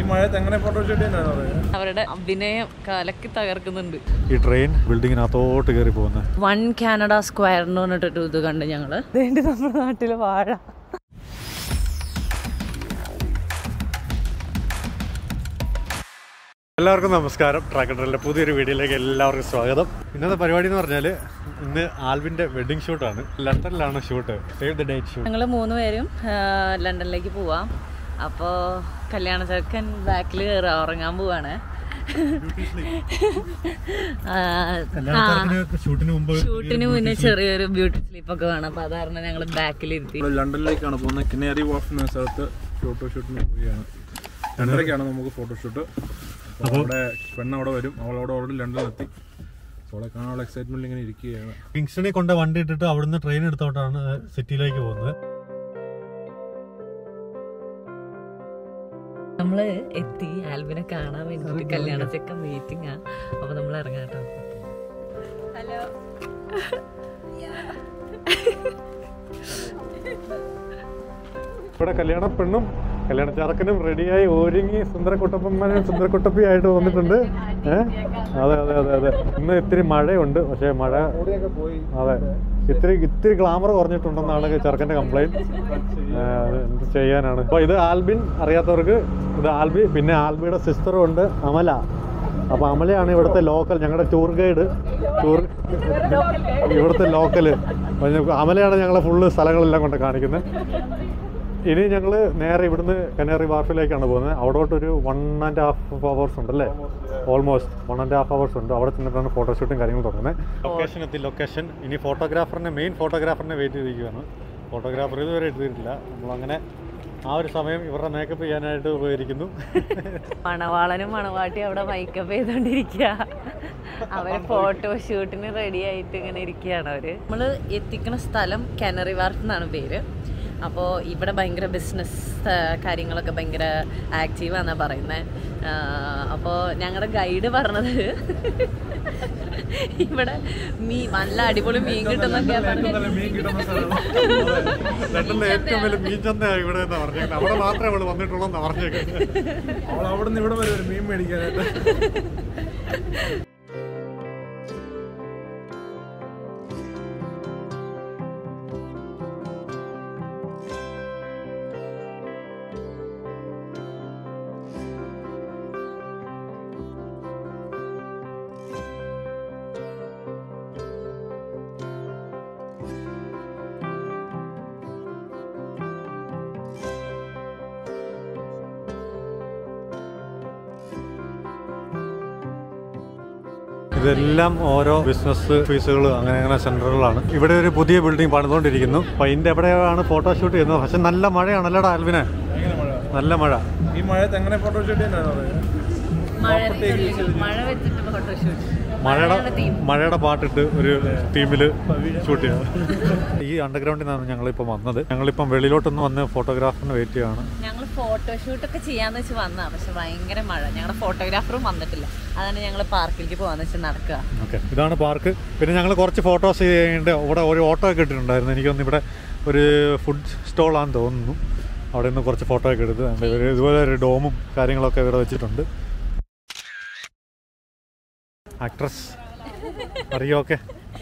ഈ മഴയത്ത് എങ്ങനെ ഫോട്ടോ ഷൂട്ട് ചെയ്യുന്നത് അവരുടെ അഭിനയം കലക്കി തകർക്കുന്നുണ്ട് ഈ ട്രെയിൻ ബിൽഡിങ്ങിനകത്തോട്ട് കയറി പോകുന്നത് വൺ കാനഡ സ്ക്വയർ എന്ന് പറഞ്ഞിട്ടൊരു ഇത് കണ്ട് ഞങ്ങള് വേണ്ടി നമ്മുടെ നാട്ടിലെ വാഴ എല്ലാവർക്കും നമസ്കാരം ട്രാക്കറ്ററിലെ പുതിയൊരു വീഡിയോയിലേക്ക് എല്ലാവർക്കും സ്വാഗതം ഇന്നത്തെ പരിപാടി എന്ന് പറഞ്ഞാൽ ഇന്ന് ആൽവിൻ്റെ വെഡിങ് ഷൂട്ടാണ് ലണ്ടനിലാണ് shoot save the date shoot ഞങ്ങൾ മൂന്ന് പേരും ആ, ലണ്ടനിലേക്ക് പോവാം അപ്പോൾ കല്യാണ ചെറുക്കൻ ബാക്കിൽ കയറുക ഉറങ്ങാൻ പോവാണ് ആ, ആ, ഷൂട്ടിന് മുമ്പ് ഷൂട്ടിന് മുന്നേ ചെറിയൊരു ബ്യൂട്ടി സ്ലീപ്പ് ഒക്കെ വേണം അപ്പൊ അത് കാരണം ഞങ്ങൾ ബാക്കിലിരുത്തി നമ്മൾ ലണ്ടനിലേക്കാണ് പോകുന്നത് കിനേറി വാഫ് എന്ന സ്ഥലത്ത് ഫോട്ടോഷൂട്ടിന് പോവുകയാണ് രണ്ടരയ്ക്കാണ് നമുക്ക് ഫോട്ടോഷൂട്ട് അപ്പോൾ അവിടെ പെണ്ണ് അവിടെ വരും അവൾ അവിടെ ഓൾറെഡി ലണ്ടനിലെത്തി അപ്പോൾ അവളെ കാണാനുള്ള എക്സൈറ്റ്മെന്റ് ഇങ്ങനെ ഇരിക്കുകയാണ് കിങ്സ്റ്റണിൽ കൊണ്ട് വണ്ടി ഇട്ടിട്ട് അവിടുന്ന് ട്രെയിൻ എടുത്തോട്ടാണ് സിറ്റിയിലേക്ക് പോകുന്നത് നമ്മള് എത്തി ആൽബിനെ കാണാൻ വേണ്ടിട്ട് കല്യാണ ചെക്കൻ മീറ്റിംഗ് ആ അപ്പൊ നമ്മൾ ഇറങ്ങാട്ടോ ഹലോ ഇവിടെ കല്യാണ പെണ്ണും കല്യാണ ചെറുക്കനും റെഡിയായി ഒരുങ്ങി സുന്ദരക്കുട്ടപ്പന്മാരും സുന്ദരക്കുട്ടപ്പിയായിട്ട് വന്നിട്ടുണ്ട് ഏഹ് അതെ അതെ അതെ അതെ ഇന്ന് ഇത്തിരി മഴയുണ്ട് പക്ഷേ മഴ കൂടെയൊക്കെ പോയി അതെ ഇത്തിരി ഇത്തിരി ഗ്ലാമർ കുറഞ്ഞിട്ടുണ്ടെന്നാണ് ചെറുക്കൻ്റെ കംപ്ലൈൻറ്റ് എന്ത് ചെയ്യാനാണ് അപ്പോൾ ഇത് ആൽബിൻ അറിയാത്തവർക്ക് ഇത് ആൽബി പിന്നെ ആൽബിയുടെ സിസ്റ്ററും ഉണ്ട് അമല അപ്പോൾ അമലയാണ് ഇവിടുത്തെ ലോക്കൽ ഞങ്ങളുടെ ടൂർ ഗൈഡ് ടൂർ ഇവിടുത്തെ ലോക്കൽ അമലയാണ് ഞങ്ങളെ ഫുള്ള് സ്ഥലങ്ങളെല്ലാം കൊണ്ട് കാണിക്കുന്നത് ഇനി ഞങ്ങൾ നേരെ ഇവിടുന്ന് കനേറി വാർഫിലേക്കാണ് പോകുന്നത് അവിടോട്ടൊരു വൺ ആൻഡ് ഹാഫ് അവേഴ്സ് ഉണ്ടല്ലേ almost one and half hours ഉണ്ട് അവിടെ ചെന്നിട്ടാണ് ഫോട്ടോഷൂട്ടും കാര്യങ്ങളും തുടങ്ങുന്നത് ലൊക്കേഷൻ എത്തി ലൊക്കേഷൻ ഇനി ഫോട്ടോഗ്രാഫറിനെ മെയിൻ ഫോട്ടോഗ്രാഫറിനെ വെയിറ്റ് ചെയ്തിരിക്കുകയാണ് ഫോട്ടോഗ്രാഫർ ഇതുവരെ എടുത്തിട്ടില്ല നമ്മളങ്ങനെ ആ ഒരു സമയം ഇവരുടെ മേക്കപ്പ് ചെയ്യാനായിട്ട് പോയിരിക്കുന്നു മണവാളനും മണവാട്ടി അവിടെ മൈക്കപ്പ് ചെയ്തോണ്ടിരിക്കുക അവര് ഫോട്ടോ ഷൂട്ടിന് റെഡി ആയിട്ട് ഇങ്ങനെ ഇരിക്കുകയാണ് അവര് നമ്മള് എത്തിക്കുന്ന സ്ഥലം കാനറി വാർഫ് എന്നാണ് പേര് അപ്പോൾ ഇവിടെ ഭയങ്കര ബിസിനസ് കാര്യങ്ങളൊക്കെ ഭയങ്കര ആക്റ്റീവാന്നാണ് പറയുന്നത് അപ്പോൾ ഞങ്ങളുടെ ഗൈഡ് പറഞ്ഞത് ഇവിടെ മീൻ നല്ല അടിപൊളി മീൻ കിട്ടുന്നൊക്കെയാ പറഞ്ഞത് മീൻ കിട്ടുന്ന സ്ഥലമാണ് ലണ്ടനിലെ ഏറ്റവും വലിയ മീൻ ചന്തയാണ് ഇവിടെ എന്ന് പറഞ്ഞേക്കുന്നത് അവിടെ മാത്രമേ അവൾ വന്നിട്ടുള്ളൂ എന്ന് പറഞ്ഞേക്കുന്നത് അവൾ അവിടെ നിന്ന് ഇവിടെ വരെ ഒരു മീൻ മേടിക്കാനായിട്ട് ഇതെല്ലാം ഓരോ ബിസിനസ് ഓഫീസുകൾ അങ്ങനെ അങ്ങനെ സെന്ററുകളാണ് ഇവിടെ ഒരു പുതിയ ബിൽഡിംഗ് പണിതുകൊണ്ടിരിക്കുന്നു അപ്പൊ അതിന്റെ എവിടെയാണ് ഫോട്ടോഷൂട്ട് ചെയ്യുന്നത് പക്ഷെ നല്ല മഴയാണല്ലോടാ ആൽവിനെ ഭയങ്കര മഴ നല്ല മഴ ഈ മഴയത്ത് എങ്ങനെ ഫോട്ടോ ഷൂട്ട് ചെയ്യുന്നത് മഴ മഴ വെച്ചിട്ട് ഫോട്ടോഷൂട്ട് മഴയുടെ മഴയുടെ പാട്ടിട്ട് ഒരു ടീമില് ഷൂട്ട് ചെയ്യാം ഈ അണ്ടർഗ്രൗണ്ടിൽ നിന്നാണ് ഞങ്ങളിപ്പം വന്നത് ഞങ്ങളിപ്പം വെളിയിലോട്ടൊന്ന് വന്ന് ഫോട്ടോഗ്രാഫറിന് വെയിറ്റ് ചെയ്യാണ് ഞങ്ങൾ ഫോട്ടോഷൂട്ട് ഒക്കെ ചെയ്യാന്ന് വെച്ച് വന്നാ പക്ഷെ ഭയങ്കര മഴ ഞങ്ങളുടെ ഫോട്ടോഗ്രാഫറും വന്നിട്ടില്ല അതാണ് ഞങ്ങൾ പാർക്കിലേക്ക് പോകാന്ന് വെച്ച് നടക്കുക ഓക്കെ ഇതാണ് പാർക്ക് പിന്നെ ഞങ്ങൾ കുറച്ച് ഫോട്ടോസ് ചെയ്യേണ്ട ഇവിടെ ഒരു ഓട്ടോ ഒക്കെ ഇട്ടിട്ടുണ്ടായിരുന്നു എനിക്കൊന്ന് ഇവിടെ ഒരു ഫുഡ് സ്റ്റോളാന്ന് തോന്നുന്നു അവിടെ നിന്ന് കുറച്ച് ഫോട്ടോ ഒക്കെ എടുത്ത് അതുകൊണ്ട് ഇവര് ഇതുപോലെ ഒരു ഡോമും കാര്യങ്ങളൊക്കെ ഇവിടെ വെച്ചിട്ടുണ്ട് ആക്ട്രസ് അറിയോ ഓക്കെ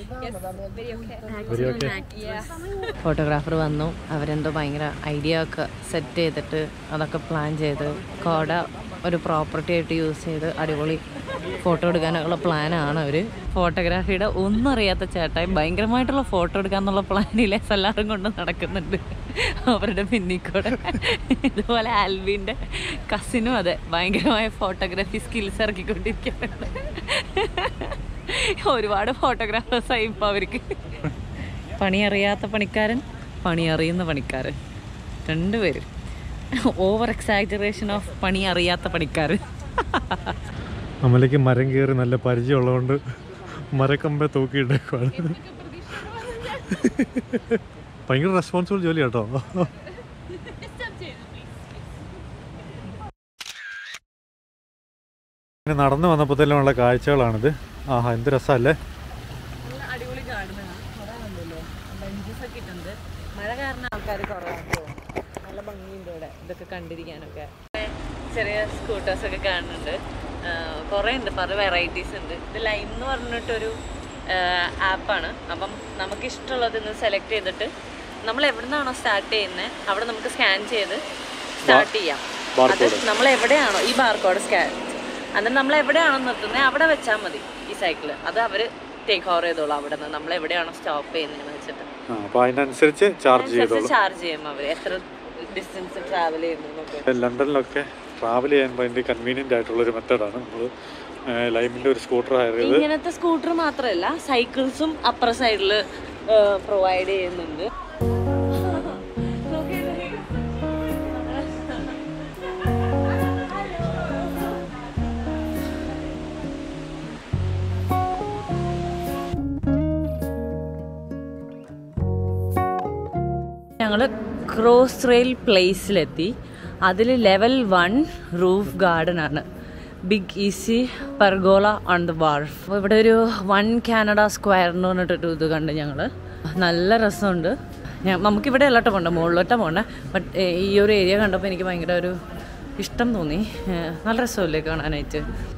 വെരി ഓക്കെ ഫോട്ടോഗ്രാഫർ വന്നു അവരെന്തോ ഭയങ്കര ഐഡിയ ഒക്കെ സെറ്റ് ചെയ്തിട്ട് അതൊക്കെ പ്ലാൻ ചെയ്ത് കോട ഒരു പ്രോപ്പർട്ടി ആയിട്ട് യൂസ് ചെയ്ത് അടിപൊളി ഫോട്ടോ എടുക്കാനുള്ള പ്ലാനാണ് അവർ ഫോട്ടോഗ്രാഫിയുടെ ഒന്നും അറിയാത്ത ചേട്ടായി ഭയങ്കരമായിട്ടുള്ള ഫോട്ടോ എടുക്കാന്നുള്ള പ്ലാനിലെ എല്ലാവരും കൊണ്ട് നടക്കുന്നുണ്ട് അവരുടെ പിന്നിൽ കൂടെ ഇതുപോലെ ആൽവിൻ്റെ കസിനും അതെ ഭയങ്കരമായ ഫോട്ടോഗ്രാഫി സ്കിൽസ് ഇറക്കിക്കൊണ്ടിരിക്കുന്നുണ്ട് ഒരുപാട് ഫോട്ടോഗ്രാഫേഴ്സായി ഇപ്പോൾ അവർക്ക് പണി അറിയാത്ത പണിക്കാരൻ പണി അറിയുന്ന പണിക്കാരൻ രണ്ടുപേരും ഓവർ എക്സാജറേഷൻ ഓഫ് പണി അറിയാത്ത പണിക്കാരൻ അമലയ്ക്ക് മരം കയറി നല്ല പരിചയമുള്ളതുകൊണ്ട് മരക്കമ്പെ തൂക്കിയിട്ടേക്കുവാണ് ഭയങ്കര റെസ്പോൺസിബിൾ ജോലി കേട്ടോ ഇങ്ങനെ നടന്നു വന്നപ്പോഴത്തേലുള്ള കാഴ്ചകളാണിത് ആഹാ എന്ത് രസമല്ലേ അടിപൊളി ഗാർഡനാണ് കുറവാണല്ലോ ബെഞ്ചസ് ഒക്കെ ഇട്ടുണ്ട് മഴ കാരണം ആൾക്കാർ കുറവാണ് നല്ല ഭംഗിയുണ്ട് ഇവിടെ ഇതൊക്കെ കണ്ടിരിക്കാനൊക്കെ ചെറിയ സ്കൂട്ടേഴ്സ് ഒക്കെ കാണുന്നുണ്ട് കുറേ ഉണ്ട് പല വെറൈറ്റീസ് ഉണ്ട് ഇത് ലൈൻ എന്ന് പറഞ്ഞിട്ടൊരു ആപ്പാണ് അപ്പം നമുക്ക് ഇഷ്ടമുള്ളത് ഇന്ന് സെലക്ട് ചെയ്തിട്ട് നമ്മൾ എവിടെ നിന്നാണോ സ്റ്റാർട്ട് ചെയ്യുന്നത് അവിടെ നമുക്ക് സ്കാൻ ചെയ്ത് സ്റ്റാർട്ട് ചെയ്യാം അത് നമ്മൾ എവിടെയാണോ ഈ ബാർകോഡ് സ്കാൻ എന്നിട്ട് നമ്മൾ എവിടെയാണോ നിർത്തുന്നത് അവിടെ വെച്ചാൽ മതി ഈ സൈക്കിള് അത് അവർ ടേക്ക് ഓവർ ചെയ്തോളൂ അവിടെ നിന്ന് നമ്മൾ എവിടെയാണോ സ്റ്റോപ്പ് ചെയ്യുന്നതെന്ന് വെച്ചിട്ട് ആ അപ്പോൾ അതിനനുസരിച്ച് ചാർജ് ചെയ്തോളൂ ചാർജ് ചെയ്യും അവർ എത്ര ഡിസ്റ്റൻസ് ട്രാവൽ ചെയ്യുന്നു എന്നൊക്കെ ലണ്ടനിലൊക്കെ ട്രാവൽ ചെയ്യാൻ വേണ്ടി കൺവീനിയൻ്റ് ആയിട്ടുള്ളൊരു മെത്തേഡാണ് നമ്മൾ ലൈമിൻ്റെ ഒരു സ്കൂട്ടർ ഹയർ ചെയ്ത് ഇങ്ങനത്തെ സ്കൂട്ടർ മാത്രമല്ല സൈക്കിൾസും അപ്പുറ സൈഡിൽ പ്രൊവൈഡ് ചെയ്യുന്നുണ്ട് ഞങ്ങൾ ക്രോസ് റെയിൽ പ്ലേസിലെത്തി അതിൽ ലെവൽ വൺ റൂഫ് ഗാർഡൻ ആണ് big easy pergola on the wharf ഇവിടെ ഒരു വൺ കാനഡ സ്ക്വയർ എന്ന് പറഞ്ഞിട്ടൊരു ഇത് കണ്ട് ഞങ്ങൾ നല്ല രസമുണ്ട് ഞാൻ നമുക്കിവിടെ അല്ലാട്ടോ പോണ്ട മുകളിലോട്ടാ പോണ്ടേ ബട്ട് ഈ ഒരു ഏരിയ കണ്ടപ്പോൾ എനിക്ക് ഭയങ്കര ഒരു ഇഷ്ടം തോന്നി ഏഹ് നല്ല രസമല്ലേ കാണാനായിട്ട്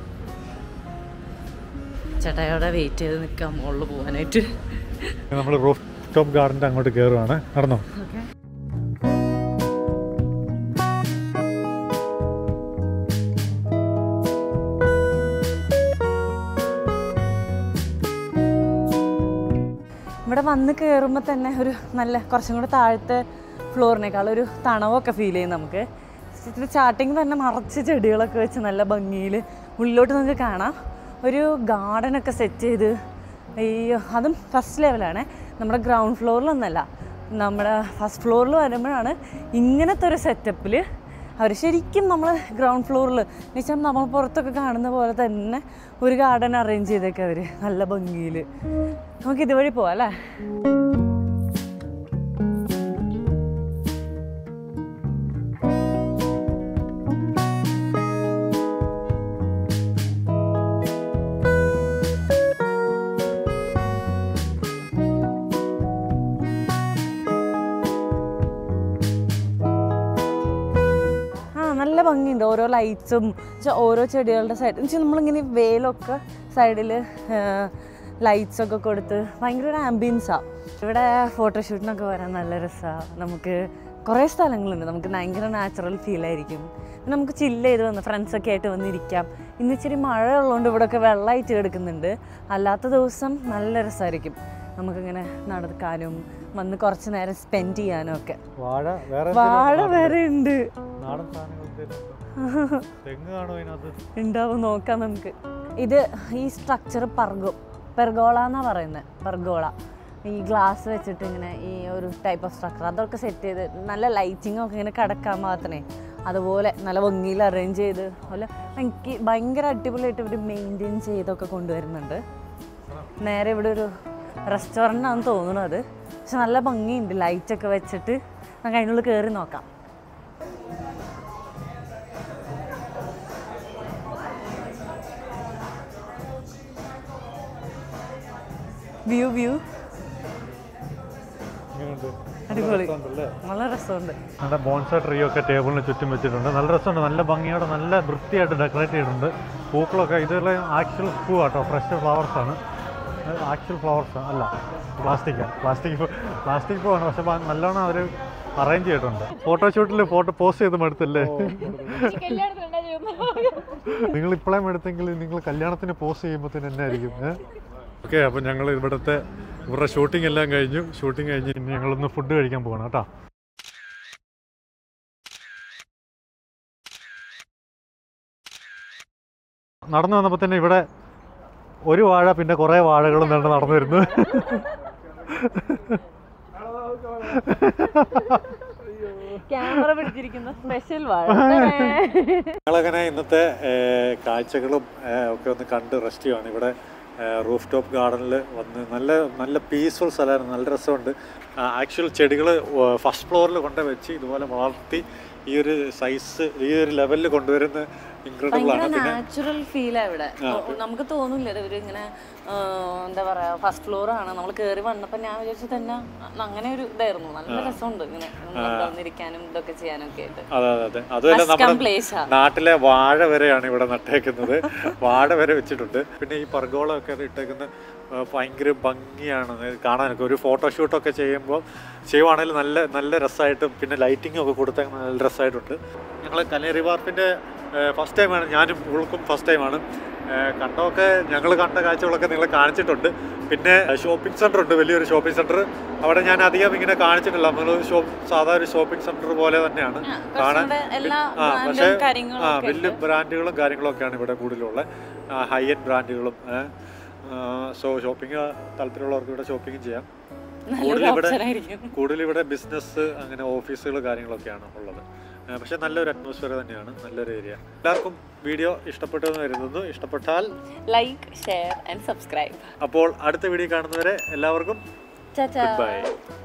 ചേട്ടായോടെ വെയിറ്റ് ചെയ്ത് നിൽക്കാം മുകളിൽ പോകാനായിട്ട് നമ്മൾ റൂഫ് ടോപ്പ് ഗാർഡൻ്റെ അങ്ങോട്ട് കയറുവാണ് നടന്നോ ഓക്കെ ഇവിടെ വന്ന് കയറുമ്പോൾ തന്നെ ഒരു നല്ല കുറച്ചും കൂടെ താഴത്തെ ഫ്ലോറിനേക്കാൾ ഒരു തണവൊക്കെ ഫീൽ ചെയ്യും നമുക്ക് ഇത് സ്റ്റാർട്ടിങ് തന്നെ മറച്ച് ചെടികളൊക്കെ വെച്ച് നല്ല ഭംഗിയിൽ ഉള്ളിലോട്ട് നമുക്ക് കാണാം ഒരു ഗാർഡനൊക്കെ സെറ്റ് ചെയ്ത് അയ്യോ അതും ഫസ്റ്റ് ലെവലാണ് നമ്മുടെ ഗ്രൗണ്ട് ഫ്ലോറിലൊന്നല്ല നമ്മുടെ ഫസ്റ്റ് ഫ്ലോറിൽ വരുമ്പോഴാണ് ഇങ്ങനത്തെ ഒരു സെറ്റപ്പിൽ അവർ ശരിക്കും നമ്മൾ ഗ്രൗണ്ട് ഫ്ലോറിൽ എന്നുവെച്ചാൽ നമ്മൾ പുറത്തൊക്കെ കാണുന്ന പോലെ തന്നെ ഒരു ഗാർഡൻ അറേഞ്ച് ചെയ്തേക്കെ അവർ നല്ല ഭംഗിയിൽ നമുക്ക് ഇതുവഴി പോവാം അല്ലേ ആ നല്ല ഭംഗിയുണ്ട് ഓരോ ലൈറ്റ്സും ഓരോ ചെടികളുടെ സൈഡ് വെച്ചാൽ നമ്മളിങ്ങനെ വേലൊക്കെ സൈഡിൽ ലൈറ്റ്സ് ഒക്കെ കൊടുത്ത് ഭയങ്കര ഒരു ആംബിയൻസാണ് ഇവിടെ ഫോട്ടോഷൂട്ടിനൊക്കെ വരാൻ നല്ല രസമാണ് നമുക്ക് കുറേ സ്ഥലങ്ങളുണ്ട് നമുക്ക് ഭയങ്കര നാച്ചുറൽ ഫീൽ ആയിരിക്കും പിന്നെ നമുക്ക് ചില്ല് ചെയ്ത് വന്ന് ഫ്രണ്ട്സൊക്കെ ആയിട്ട് വന്നിരിക്കാം ഇന്ന് ഇച്ചിരി മഴ ഉള്ളതുകൊണ്ട് ഇവിടെയൊക്കെ വെള്ളമായിട്ട് കിടക്കുന്നുണ്ട് അല്ലാത്ത ദിവസം നല്ല രസമായിരിക്കും നമുക്കിങ്ങനെ നടക്കാനും വന്ന് കുറച്ച് നേരം സ്പെൻഡ് ചെയ്യാനും ഒക്കെ വാഴ വേറെ വാഴ വരെ ഉണ്ട് നാടൻ സാധനങ്ങൾ തെങ്ങ് കാണുമോ അതിനകത്ത് ഉണ്ടാവും നോക്കാം നമുക്ക് ഇത് ഈ സ്ട്രക്ചർ പർഗോ പെർഗോള എന്നാ പറയുന്നത് പെർഗോള ഈ ഗ്ലാസ് വെച്ചിട്ട് ഇങ്ങനെ ഈ ഒരു ടൈപ്പ് ഓഫ് സ്ട്രക്ചർ അതൊക്കെ സെറ്റ് ചെയ്ത് നല്ല ലൈറ്റിംഗ് ഒക്കെ ഇങ്ങനെ കിടക്കാൻ മാത്രമേ അതുപോലെ നല്ല ഭംഗിയിൽ അറേഞ്ച് ചെയ്ത് അതുപോലെ എനിക്ക് ഭയങ്കര അടിപൊളിയായിട്ട് ഇവർ മെയിൻറ്റെയിൻ ചെയ്തൊക്കെ കൊണ്ടുവരുന്നുണ്ട് നേരെ ഇവിടെ ഒരു റെസ്റ്റോറൻ്റ് ആണെന്ന് തോന്നുന്നത് പക്ഷെ നല്ല ഭംഗിയുണ്ട് ലൈറ്റൊക്കെ വെച്ചിട്ട് നമുക്ക് അതിനുള്ളിൽ കയറി നോക്കാം വ്യൂ വ്യൂ ഇങ്ങനെയുണ്ട് അടിപൊളി ഉണ്ടല്ലേ നല്ല രസമുണ്ട് നല്ല ബോൺസ ട്രീ ഒക്കെ ടേബിളിന് ചുറ്റും വെച്ചിട്ടുണ്ട് നല്ല രസമുണ്ട് നല്ല ഭംഗിയോടെ നല്ല വൃത്തിയായിട്ട് ഡെക്കറേറ്റ് ചെയ്തിട്ടുണ്ട് പൂക്കളൊക്കെ ഇതെല്ലാം ആക്ച്വൽ പൂ കേട്ടോ ഫ്രഷ് ഫ്ലവേഴ്സ് ആണ് ആക്ച്വൽ ഫ്ലവേഴ്സ് അല്ല പ്ലാസ്റ്റിക് പ്ലാസ്റ്റിക് പ്ലാസ്റ്റിക് പൂവാണ് പക്ഷെ ഭ- നല്ലോണം അവർ അറേഞ്ച് ചെയ്തിട്ടുണ്ട് ഫോട്ടോഷൂട്ടിൽ ഫോട്ടോ പോസ്റ്റ് ചെയ്ത് എടുത്തല്ലേ നിങ്ങൾ ഇപ്പോഴേം എടുത്തെങ്കിൽ നിങ്ങൾ കല്യാണത്തിന് പോസ്റ്റ് ചെയ്യുമ്പോഴത്തേന് എന്നാ ആയിരിക്കും ഓക്കെ അപ്പം ഞങ്ങൾ ഇവിടുത്തെ ഇവരുടെ ഷൂട്ടിംഗ് എല്ലാം കഴിഞ്ഞു ഷൂട്ടിംഗ് കഴിഞ്ഞ് ഇനി ഞങ്ങളൊന്ന് ഫുഡ് കഴിക്കാൻ പോകണം കേട്ടോ നടന്നു വന്നപ്പോൾ തന്നെ ഇവിടെ ഒരു വാഴ പിന്നെ കുറേ വാഴകളും തന്നെ നടന്നു വരുന്നു ക്യാമറ പിടിച്ചിരിക്കുന്ന സ്പെഷ്യൽ വാഴ ഞങ്ങളങ്ങനെ ഇന്നത്തെ ഏർ, കാഴ്ചകളും ഏർ, ഒക്കെ ഒന്ന് കണ്ട് റെസ്റ്റ് ചെയ്യുവാണ് ഇവിടെ റൂഫ് ടോപ്പ് ഗാർഡനിൽ വന്ന് നല്ല നല്ല പീസ്ഫുൾ സ്ഥലമായിരുന്നു നല്ല രസമുണ്ട് ആക്ച്വൽ ചെടികൾ ഫസ്റ്റ് ഫ്ലോറിൽ കൊണ്ട് വെച്ച് ഇതുപോലെ വളർത്തി ഈ ഒരു സൈസ് ഈ ഒരു ലെവലിൽ കൊണ്ടുവരുന്ന ഇൻക്രെഡിബിൾ ഭയങ്കര ആണ് പിന്നെ നാച്ചുറൽ ഫീലാ ഇവിടെ നമുക്ക് തോന്നില്ല ഇവര് ഇങ്ങനെ ആ, എന്താ പറയാ ഫസ്റ്റ് ഫ്ലോർ ആണ് നമ്മൾ കയറി വന്നപ്പോ ഞാൻ വിചാരിച്ചു തന്നെ അങ്ങനെ ഒരു ഇതായിരുന്നു നല്ല രസമുണ്ട് ഇങ്ങനെ വന്നിരിക്കാനും ഇതൊക്കെ ചെയ്യാനും ഒക്കെ ആയിട്ട് അതെ അതെ അതെ അതുമല്ല Must come നമ്മുടെ place ആ. നാട്ടിലെ വാഴ വരെയാണ് ഇവിടെ നട്ടേക്കുന്നത് വാഴ വരെ വെച്ചിട്ടുണ്ട് പിന്നെ ഈ പർഗോളമൊക്കെ ഇട്ടേക്കുന്ന ആ, ഭയങ്കര ഭംഗിയാണ് ഇത് കാണാനൊക്കെ ഒരു ഫോട്ടോഷൂട്ടൊക്കെ ചെയ്യുമ്പോൾ ചെയ്യുവാണെങ്കിൽ നല്ല നല്ല രസമായിട്ടും പിന്നെ ലൈറ്റിംഗ് ഒക്കെ കൊടുത്താൽ നല്ല രസമായിട്ടുണ്ട് ഞങ്ങൾ കനേറി വാർപ്പിൻ്റെ ഫസ്റ്റ് ടൈമാണ് ഞാനും ഉൾക്കും ഫസ്റ്റ് ടൈമാണ് കണ്ടൊക്കെ ഞങ്ങൾ കണ്ട കാഴ്ചകളൊക്കെ നിങ്ങളെ കാണിച്ചിട്ടുണ്ട് പിന്നെ ഷോപ്പിംഗ് സെൻറ്റർ ഉണ്ട് വലിയൊരു ഷോപ്പിംഗ് സെൻറ്റർ അവിടെ ഞാൻ അധികം ഇങ്ങനെ കാണിച്ചിട്ടില്ല നമ്മൾ ഷോപ്പ് സാധാ ഒരു ഷോപ്പിംഗ് സെൻറ്റർ പോലെ തന്നെയാണ് കാണാൻ കുറച്ചുകൂടെ എല്ലാ ആ പക്ഷേ ബ്രാൻഡും കാര്യങ്ങളും ആ ഒക്കെ വലിയ ബ്രാൻഡുകളും കാര്യങ്ങളൊക്കെയാണ് ഇവിടെ കൂടുതലുള്ള ഹൈ എൻഡ് ബ്രാൻഡുകളും സോ ഷോപ്പിംഗ് താല്പര്യമുള്ളവർക്ക് ഇവിടെ ഷോപ്പിംഗ് ചെയ്യാം നല്ലൊരു കൂടുതൽ ഇവിടെ ഓപ്ഷൻ ആയിരിക്കും കൂടുതൽ ഇവിടെ ബിസിനസ് അങ്ങനെ ഓഫീസുകൾ കാര്യങ്ങളൊക്കെയാണ് ഉള്ളത് ആ, പക്ഷേ നല്ലൊരു അറ്റ്മോസ്ഫിയർ തന്നെയാണ് നല്ലൊരു ഏരിയ എല്ലാവർക്കും വീഡിയോ ഇഷ്ടപ്പെട്ടു എന്ന് കരുതുന്നു ഇഷ്ടപ്പെട്ടാൽ ലൈക്ക് ഷെയർ ആൻഡ് സബ്സ്ക്രൈബ് അപ്പോൾ അടുത്ത വീഡിയോ കാണുന്നവരെ എല്ലാവർക്കും ചാ ഗുഡ് ബൈ